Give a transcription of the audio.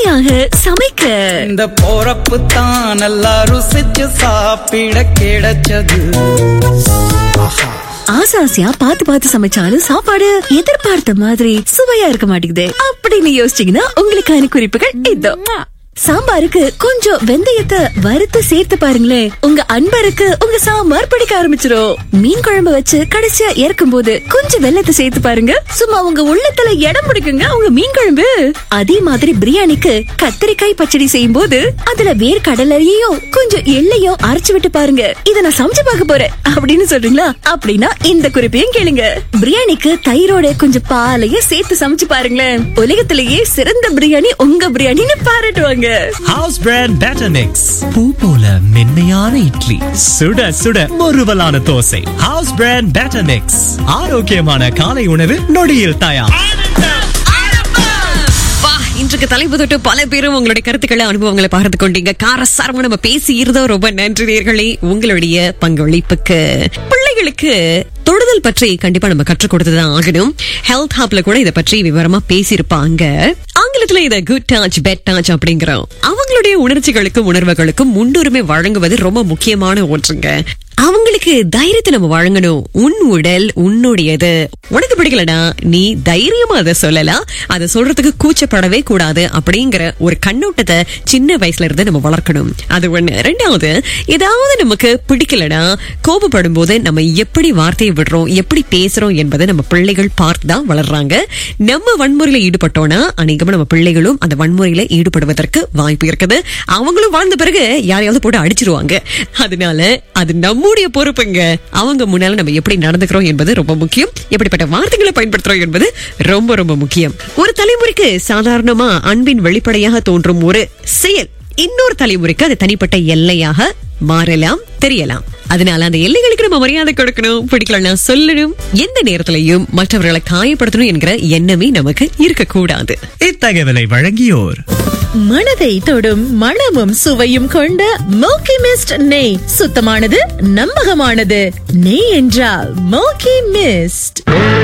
சுவையாக சமைக்க இந்த போறப்பு தான் நல்லா ருசிச்சு சாப்பிட கிடைச்சது ஆசை ஆசையா பார்த்து பார்த்து சமைச்சாலும் சாப்பாடு எதிர்பார்த்த மாதிரி சுவையா இருக்க மாட்டேங்குது அப்படின்னு யோசிச்சீங்கன்னா உங்களுக்கான குறிப்புகள் இதோ சாம்பாருக்கு கொஞ்சம் வெந்தயத்தை வறுத்து சேர்த்து பாருங்களேன் உங்க அன்பருக்கு உங்க சாம்பார் பிடிக்க ஆரம்பிச்சிரும் மீன் குழம்பு வச்சு கடைசியா இறக்கும் போது கொஞ்சம் வெள்ளத்தை சேர்த்து பாருங்க சும்மா உங்க உள்ளத்துல இடம் பிடிக்குங்க உங்க மீன் குழம்பு அதே மாதிரி பிரியாணிக்கு கத்திரிக்காய் பச்சடி செய்யும் போது அதுல வேர் கடலையையும் கொஞ்சம் எள்ளையும் அரைச்சு விட்டு பாருங்க இத நான் சமைச்சு பார்க்க போறேன் அப்படின்னு சொல்றீங்களா அப்படின்னா இந்த குறிப்பையும் கேளுங்க பிரியாணிக்கு தயிரோட கொஞ்சம் பாலையும் சேர்த்து சமைச்சு பாருங்களேன் உலகத்திலேயே சிறந்த பிரியாணி உங்க பிரியாணின்னு பாராட்டுவாங்க ஹவுஸ் பிராண்ட் பேட்டர் மிக்ஸ் பூ போல மென்மையான இட்லி சுட சுட முறுவலான dosa house brand batter mix ஆரோக்கியமான காலை உணவு நொடியில் தயார் வா இன்றைக்கு தலைப்பு தொட்டு பல பேரும் உங்களுடைய கருத்துக்களை அனுபவங்களை பகிர்ந்து கொண்டீங்க காரசாரமா நம்ம பேசி இருந்தோம் ரொம்ப நன்றி நேர்களே உங்களுடைய பங்களிப்புக்கு பிள்ளைகளுக்கு தொடுதல் பற்றி கண்டிப்பா நம்ம கற்றுக் கொடுத்துதான் ஆகணும் ஹெல்த் ஹாப்ல கூட இதை பற்றி விவரமா பேசியிருப்பாங்க ஆங்கிலத்துல இத குட் டச் பெட் டச் அப்படிங்கிறோம் அவங்களுடைய உணர்ச்சிகளுக்கும் உணர்வுகளுக்கும் முன்னுரிமை வழங்குவது ரொம்ப முக்கியமான ஒன்றுங்க அவங்களுக்கு தைரியத்தை நம்ம வழங்கணும் உன் உடல் உன்னுடையது உனக்கு பிடிக்கலனா நீ தைரியமா அதை சொல்லலாம் அதை சொல்றதுக்கு கூச்சப்படவே கூடாது அப்படிங்கிற ஒரு கண்ணோட்டத்தை சின்ன வயசுல இருந்து நம்ம வளர்க்கணும் அது ஒண்ணு ரெண்டாவது ஏதாவது நமக்கு பிடிக்கலனா கோபப்படும் போது நம்ம எப்படி வார்த்தையை விடுறோம் எப்படி பேசுறோம் என்பதை நம்ம பிள்ளைகள் பார்த்து தான் வளர்றாங்க நம்ம வன்முறையில ஈடுபட்டோம்னா அநேகமா நம்ம பிள்ளைகளும் அந்த வன்முறையில ஈடுபடுவதற்கு வாய்ப்பு இருக்குது அவங்களும் வாழ்ந்த பிறகு யாரையாவது போட்டு அடிச்சிருவாங்க அதனால அது நம்முடைய பொறுப்புங்க அவங்க முன்னால நம்ம எப்படி நடந்துக்கிறோம் என்பது ரொம்ப முக்கியம் எப்படிப்பட்ட வார்த்தைகளை பயன்படுத்துறோம் என்பது ரொம்ப ரொம்ப முக்கியம் ஒரு தலைமுறைக்கு சாதாரணமா அன்பின் வெளிப்படையாக தோன்றும் ஒரு செயல் இன்னொரு தலைமுறைக்கு அது தனிப்பட்ட எல்லையாக மாறலாம் தெரியலாம் அதனால அந்த எல்லைகளுக்கு நம்ம மரியாதை கொடுக்கணும் பிடிக்கலன்னா சொல்லணும் எந்த நேரத்திலையும் மற்றவர்களை காயப்படுத்தணும் என்கிற எண்ணமே நமக்கு இருக்கக்கூடாது இத்தகவலை வழங்கியோர் மனதை தொடும் மணமும் சுவையும் கொண்ட மோக்கி மிஸ்ட் நெய் சுத்தமானது நம்பகமானது நெய் என்றால் மோக்கி மிஸ்ட்